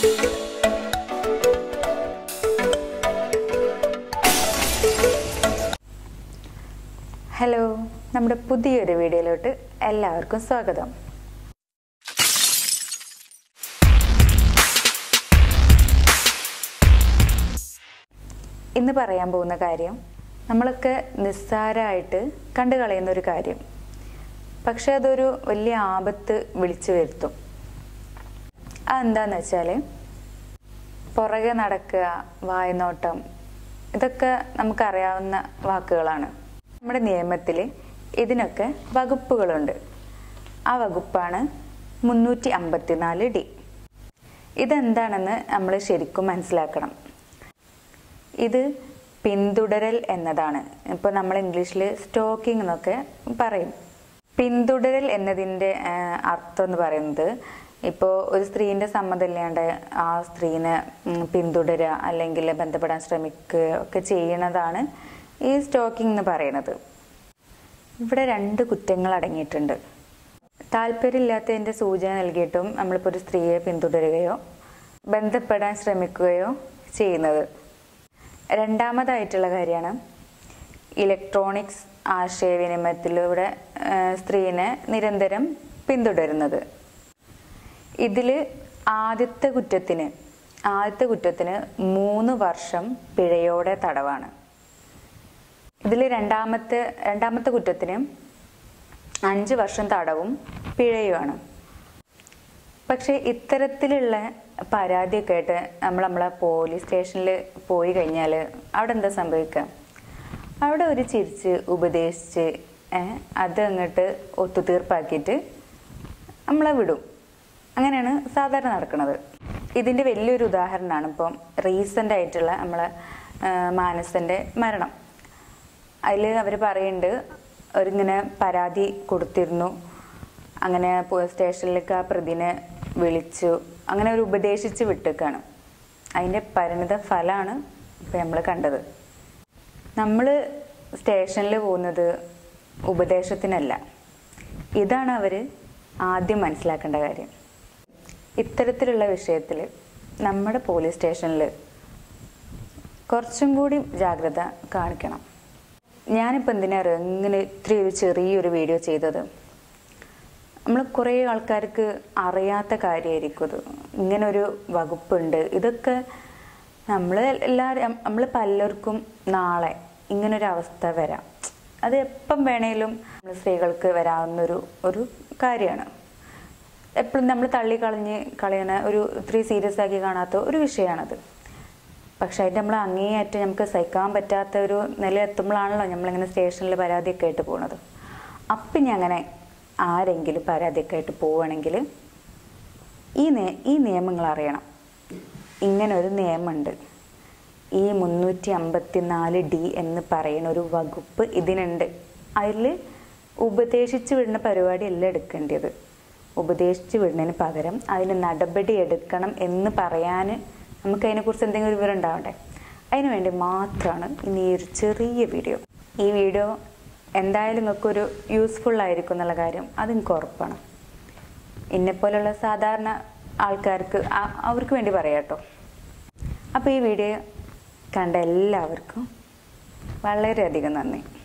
hello നമ്മുടെ പുതിയൊരു വീഡിയോയിലോട്ട് എല്ലാവർക്കും സ്വാഗതം ഇന്ന് പറയാൻ പോകുന്ന കാര്യം നമ്മളൊക്കെ നിസ്സാരമായിട്ട് കണ്ടു കളയുന്ന ഒരു കാര്യം പക്ഷെ അതൊരു വലിയ ആപത്ത് വിളിച്ചു വരുത്തും അതെന്താന്ന് വെച്ചാൽ പുറകെ നടക്കുക വായനോട്ടം ഇതൊക്കെ നമുക്കറിയാവുന്ന വാക്കുകളാണ് നമ്മുടെ നിയമത്തിൽ ഇതിനൊക്കെ വകുപ്പുകളുണ്ട് ആ വകുപ്പാണ് മുന്നൂറ്റി അമ്പത്തിനാല് ഡി ഇതെന്താണെന്ന് നമ്മൾ ശരിക്കും മനസ്സിലാക്കണം ഇത് പിന്തുടരൽ എന്നതാണ് ഇപ്പോൾ നമ്മൾ ഇംഗ്ലീഷിൽ സ്റ്റോക്കിംഗ് എന്നൊക്കെ പറയും പിന്തുടരൽ എന്നതിൻ്റെ ആ, അർത്ഥം എന്ന് പറയുന്നത് ഇപ്പോൾ ഒരു സ്ത്രീൻ്റെ സമ്മതമില്ലാണ്ട് ആ സ്ത്രീനെ ഉം, പിന്തുടരുക അല്ലെങ്കിൽ ബന്ധപ്പെടാൻ ശ്രമിക്കുക ഒക്കെ ചെയ്യണതാണ് ഈ സ്റ്റോക്കിംഗ് എന്ന് പറയുന്നത് ഇവിടെ രണ്ട് കുറ്റങ്ങൾ അടങ്ങിയിട്ടുണ്ട് താല്പര്യമില്ലാത്തതിൻ്റെ സൂചന നൽകിയിട്ടും നമ്മളിപ്പോൾ ഒരു സ്ത്രീയെ പിന്തുടരുകയോ ബന്ധപ്പെടാൻ ശ്രമിക്കുകയോ ചെയ്യുന്നത് രണ്ടാമതായിട്ടുള്ള കാര്യമാണ് ഇലക്ട്രോണിക്സ് ആശയവിനിമയത്തിലൂടെ ആ, സ്ത്രീനെ നിരന്തരം പിന്തുടരുന്നത് ഇതിൽ ആദ്യത്തെ കുറ്റത്തിന് ആദ്യത്തെ കുറ്റത്തിന് മൂന്ന് വർഷം പിഴയോടെ തടവാണ് ഇതിൽ രണ്ടാമത്തെ രണ്ടാമത്തെ കുറ്റത്തിന് അഞ്ച് വർഷം തടവും പിഴയുമാണ് പക്ഷെ ഇത്തരത്തിലുള്ള പരാതിയൊക്കെ ആയിട്ട് നമ്മൾ നമ്മളെ പോലീസ് സ്റ്റേഷനിൽ പോയി കഴിഞ്ഞാൽ അവിടെ എന്താ സംഭവിക്കുക അവിടെ ഒരു ചിരിച്ച് ഉപദേശിച്ച് ഏ, അത് അങ്ങോട്ട് ഒത്തുതീർപ്പാക്കിയിട്ട് നമ്മളെ വിടും അങ്ങനെയാണ് സാധാരണ നടക്കുന്നത് ഇതിൻ്റെ വലിയൊരു ഉദാഹരണമാണ് ഇപ്പം റീസെൻ്റ് ആയിട്ടുള്ള നമ്മളെ ആ, മാനസൻ്റെ മരണം അതിൽ അവർ പറയുന്നുണ്ട് അവരിങ്ങനെ പരാതി കൊടുത്തിരുന്നു അങ്ങനെ പോ- സ്റ്റേഷനിലേക്ക് ആ പ്രതിനെ വിളിച്ചു അങ്ങനെ ഒരു ഉപദേശിച്ച് വിട്ടേക്കാണ് അതിൻ്റെ പരിണിത ഫലമാണ് ഇപ്പം നമ്മൾ കണ്ടത് നമ്മൾ സ്റ്റേഷനിൽ പോകുന്നത് ഉപദേശത്തിനല്ല ഇതാണ് അവർ ആദ്യം മനസ്സിലാക്കേണ്ട കാര്യം ഇത്തരത്തിലുള്ള വിഷയത്തിൽ നമ്മുടെ പോലീസ് സ്റ്റേഷനിൽ കുറച്ചും കൂടി ജാഗ്രത കാണിക്കണം ഞാനിപ്പോൾ എന്തിനാ അറിയോ ഇങ്ങനെ ഇത്രയും ഒരു ചെറിയൊരു വീഡിയോ ചെയ്തത് നമ്മൾ കുറേ ആൾക്കാർക്ക് അറിയാത്ത കാര്യമായിരിക്കും ഇത് ഇങ്ങനെ ഒരു വകുപ്പുണ്ട് ഇതൊക്കെ നമ്മൾ എല്ലാവരും നമ്മൾ പലർക്കും നാളെ ഇങ്ങനൊരു അവസ്ഥ വരാം അത് എപ്പം വേണേലും നമ്മൾ സ്ത്രീകൾക്ക് വരാവുന്നൊരു ഒരു കാര്യമാണ് എപ്പോഴും നമ്മൾ തള്ളിക്കളഞ്ഞ് കളയുന്ന ഒരു ഇത്രയും സീരിയസ് ആക്കി കാണാത്ത ഒരു വിഷയമാണത് പക്ഷെ അതിൻ്റെ നമ്മൾ അങ്ങേയറ്റം നമുക്ക് സഹിക്കാൻ പറ്റാത്ത ഒരു നില എത്തുമ്പോഴാണല്ലോ നമ്മളിങ്ങനെ സ്റ്റേഷനിൽ പരാതിയൊക്കെ ആയിട്ട് പോകുന്നത് അപ്പം ഇനി അങ്ങനെ ആരെങ്കിലും പരാതിയൊക്കെ ആയിട്ട് പോവുകയാണെങ്കിൽ ഈ നേ ഈ നിയമങ്ങൾ അറിയണം ഇങ്ങനെ ഒരു നിയമമുണ്ട് ഈ മുന്നൂറ്റി അമ്പത്തി നാല് ഡി എന്ന് പറയുന്ന ഒരു വകുപ്പ് ഇതിനുണ്ട് അതിൽ ഉപദേശിച്ച് വിടുന്ന പരിപാടിയല്ല എടുക്കേണ്ടത് ഉപദേശിച്ച് വിടുന്നതിന് പകരം അതിന് നടപടി എടുക്കണം എന്ന് പറയാൻ നമുക്ക് അതിനെക്കുറിച്ച് എന്തെങ്കിലും ഒരു വിവരം ഉണ്ടാവണ്ടേ അതിനു വേണ്ടി മാത്രമാണ് ഇനി ഈ ഒരു ചെറിയ വീഡിയോ ഈ വീഡിയോ എന്തായാലും നിങ്ങൾക്കൊരു യൂസ്ഫുൾ ആയിരിക്കും എന്നുള്ള കാര്യം അതെനിക്ക് ഉറപ്പാണ് എന്നെപ്പോലുള്ള സാധാരണ ആൾക്കാർക്ക് ആ- അവർക്ക് വേണ്ടി പറയാം കേട്ടോ അപ്പോൾ ഈ വീഡിയോ കണ്ട എല്ലാവർക്കും വളരെയധികം നന്ദി